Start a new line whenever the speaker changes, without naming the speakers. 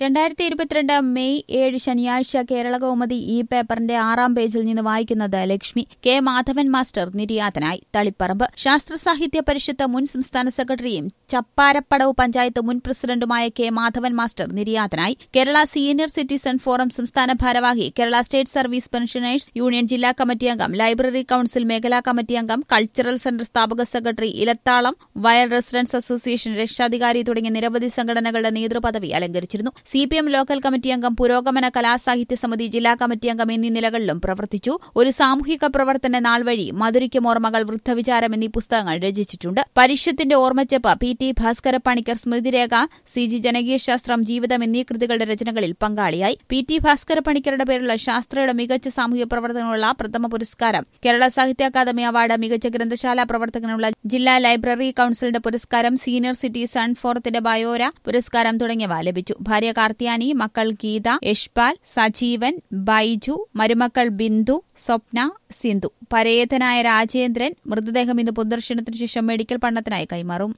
രണ്ടായിരത്തി ഇരുപത്തിരണ്ട് മെയ് ഏഴ് ശനിയാഴ്ച കേരള കൗമുദി ഈ പേപ്പറിന്റെ ആറാം പേജിൽ നിന്ന് വായിക്കുന്നത് ലക്ഷ്മി കെ മാധവൻ മാസ്റ്റർ നിര്യാതനായി തളിപ്പറമ്പ് ശാസ്ത്ര സാഹിത്യ പരിഷത്ത് മുൻ സംസ്ഥാന സെക്രട്ടറിയും ചപ്പാരപ്പടവ് പഞ്ചായത്ത് മുൻ പ്രസിഡന്റുമായ കെ മാധവൻ മാസ്റ്റർ നിര്യാതനായി കേരള സീനിയർ സിറ്റിസൺ ഫോറം സംസ്ഥാന ഭാരവാഹി Kerala state service pensioners union ജില്ലാ കമ്മിറ്റി അംഗം ലൈബ്രറി കൌൺസിൽ മേഖലാ കമ്മിറ്റി അംഗം കൾച്ചറൽ സെന്റർ സ്ഥാപക സെക്രട്ടറി ഇലത്താളം വയൽ റെസിഡൻസ് അസോസിയേഷൻ രക്ഷാധികാരി തുടങ്ങിയ നിരവധി സംഘടനകളുടെ നേതൃപദവി അലങ്കരിച്ചിരുന്നു C P M local committee അംഗം പുരോഗമന കലാസാഹിത്യ സമിതി ജില്ലാ കമ്മിറ്റി അംഗം എന്നീ നിലകളിലും പ്രവർത്തിച്ചു ഒരു സാമൂഹിക പ്രവർത്തന നാൾ വഴി മധുരിക്കും ഓർമ്മകൾ വൃദ്ധവിചാരം എന്നീ പുസ്തകങ്ങൾ രചിച്ചിട്ടുണ്ട് പരിഷത്തിന്റെ ഓർമ്മച്ചെപ്പ് പി ടി ഭാസ്കര പണിക്കർ സ്മൃതിരേഖ സി ജി ജനകീയ ശാസ്ത്രം ജീവിതം എന്നീ കൃതികളുടെ രചനകളിൽ പങ്കാളിയായി പി ടി ഭാസ്കര പണിക്കരുടെ പേരുള്ള ശാസ്ത്രയുടെ മികച്ച സാമൂഹിക പ്രവർത്തനമുള്ള പ്രഥമ പുരസ്കാരം കേരള സാഹിത്യ അക്കാദമി അവാർഡ് മികച്ച ഗ്രന്ഥശാല പ്രവർത്തകനുള്ള ജില്ലാ ലൈബ്രറി കൌൺസിലിന്റെ പുരസ്കാരം സീനിയർ സിറ്റിസൺ ഫോറത്തിന്റെ ബയോര പുരസ്കാരം തുടങ്ങിയവ ലഭിച്ചു ഭാര്യ കാർത്തിയാനി മക്കൾ ഗീത യശ്പാൽ സജീവൻ ബൈജു മരുമക്കൾ ബിന്ദു സ്വപ്ന സിന്ധു പരേതനായ രാജേന്ദ്രൻ മൃതദേഹം ഇന്ന് പൊതുദർശനത്തിനു ശേഷം മെഡിക്കൽ പഠനത്തിനായി കൈമാറും